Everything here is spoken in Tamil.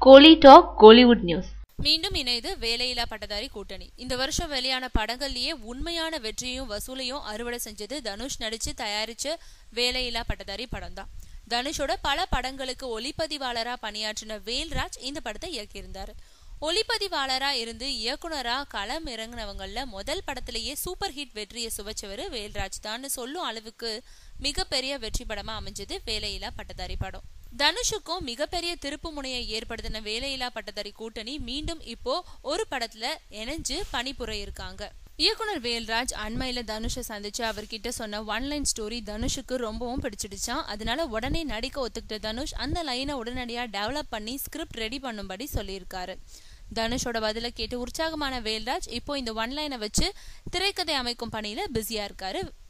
கோலி டாக் கோலிவுட் நியூஸ் மீண்டும் இணைது வேலையில்லா பட்டதாரி கூட்டணி இந்த வருஷம் வெளியான படங்கள்லயே உண்மையான வெற்றியும் வசூலையும் அறுவடை செஞ்சது தனுஷ் நடிச்சு தயாரிச்ச வேலையில்லா பட்டதாரி படம் தான் தனுஷோட பல படங்களுக்கு ஒளிப்பதிவாளரா பணியாற்றின வேல்ராஜ் இந்த படத்தை இயக்கியிருந்தாரு ஒளிப்பதிவாளரா இருந்து இயக்குனரா களம் இறங்கினவங்கள்ல முதல் படத்திலேயே சூப்பர் ஹிட் வெற்றியை சுவைச்சவர் வேல்ராஜ் தான் சொல்லும் அளவுக்கு மிகப்பெரிய வெற்றி படமா அமைஞ்சது வேலையில்லா பட்டதாரி படம் தனுஷுக்கும் மிகப்பெரிய திருப்பு முனையை ஏற்படுத்தின வேலையில்லா பட்டதாரி கூட்டணி மீண்டும் இப்போ ஒரு படத்துல இணைஞ்சு பணிபுரிய இருக்காங்க இயக்குனர் வேல்ராஜ் அண்மையில தனுஷை சந்திச்சு அவர்கிட்ட சொன்ன ஒன் லைன் ஸ்டோரி தனுஷுக்கு ரொம்பவும் பிடிச்சிடுச்சான் அதனால உடனே நடிக்க ஒத்துக்கிட்ட தனுஷ் அந்த லைனை உடனடியா டெவலப் பண்ணி ஸ்கிரிப்ட் ரெடி பண்ணும்படி சொல்லியிருக்காரு தனுஷோட பதில கேட்டு உற்சாகமான வேல்ராஜ் இப்போ இந்த ஒன் லைனை வச்சு திரைக்கதை அமைக்கும் பணியில பிஸியா இருக்காரு